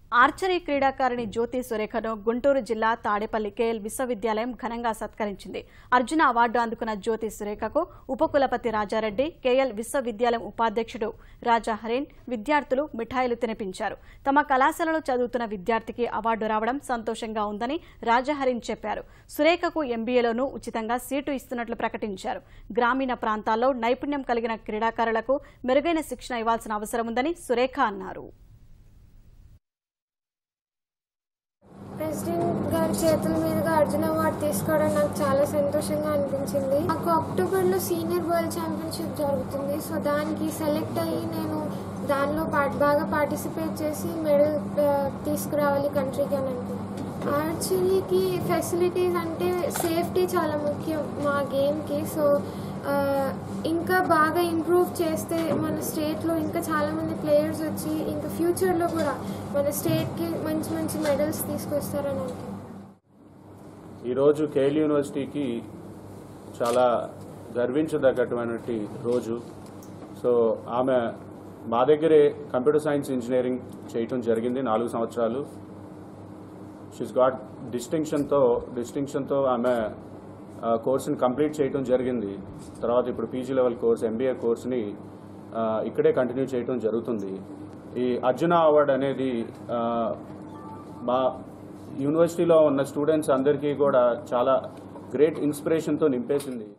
archery క్రీడాకారిణి జ్యోతి సురేఖను గుంటూరు జిల్లా Tadepalli KL విశ్వవిద్యాలయం ఘనంగా సత్కరించింది అర్జున అవార్డు అందుకున్న జ్యోతి సురేఖకు ఉపకులపతి రాజారెడ్డి కేఎల్ విశ్వవిద్యాలయం ఉపాధ్యక్షుడు రాజా హరీన్ విద్యార్థులు మిఠాయిలు తినిపించారు తమ కళాశాలలో చదువుతున్న విద్యార్థికి అవార్డు రావడం సంతోషంగా ఉందని రాజా హరీన్ చెప్పారు సురేఖకు ఎంబీఏలోనూ ఉచితంగా సీటు ఇస్తున్నట్లు ప్రకటించారు గ్రామీణ ప్రాంతాల్లో నైపుణ్యం కలిగిన క్రీడాకారులకు మెరుగైన శిక్షణ ఇవ్వాల్సిన అవసరం ఉందని సురేఖ అన్నారు ప్రెసిడెంట్ గారి చేతుల మీదుగా అర్జున అవార్డు తీసుకోవడం నాకు చాలా సంతోషంగా అనిపించింది నాకు అక్టోబర్లో సీనియర్ వరల్డ్ ఛాంపియన్షిప్ జరుగుతుంది సో దానికి సెలెక్ట్ అయ్యి నేను దానిలో పార్ట్ బాగా పార్టిసిపేట్ చేసి మెడల్ తీసుకురావాలి కంట్రీకి అని అనుకుంటున్నాను ఆర్చరీకి ఫెసిలిటీస్ అంటే సేఫ్టీ చాలా ముఖ్యం మా గేమ్కి సో ఆ, ఇంకా బాగా ఇంప్రూవ్ చేస్తే మన స్టేట్లో ఇంకా చాలామంది ప్లేయర్స్ వచ్చి ఇంకా ఫ్యూచర్లో కూడా మన స్టేట్కి మంచి మంచి మెడల్స్ తీసుకొస్తారని అనుకుంటున్నాను ఈరోజు కేఎల్ యూనివర్సిటీకి చాలా గర్వించదగ్గటువంటి రోజు సో ఆమె మా దగ్గరే కంప్యూటర్ సైన్స్ ఇంజనీరింగ్ చేయటం జరిగింది నాలుగు సంవత్సరాలు షీస్ గాట్ డిస్టింక్షన్తో డిస్టింక్షన్తో ఆమె ఆ, కోర్సుని కంప్లీట్ చేయటం జరిగింది తర్వాత ఇప్పుడు పీజీ లెవెల్ కోర్స్ ఎంబీఏ కోర్సుని ఆ, ఇక్కడే కంటిన్యూ చేయటం జరుగుతుంది ఈ అర్జున అవార్డ్ అనేది ఆ, మా యూనివర్సిటీలో ఉన్న స్టూడెంట్స్ అందరికీ కూడా చాలా గ్రేట్ ఇన్స్పిరేషన్తో నింపేసింది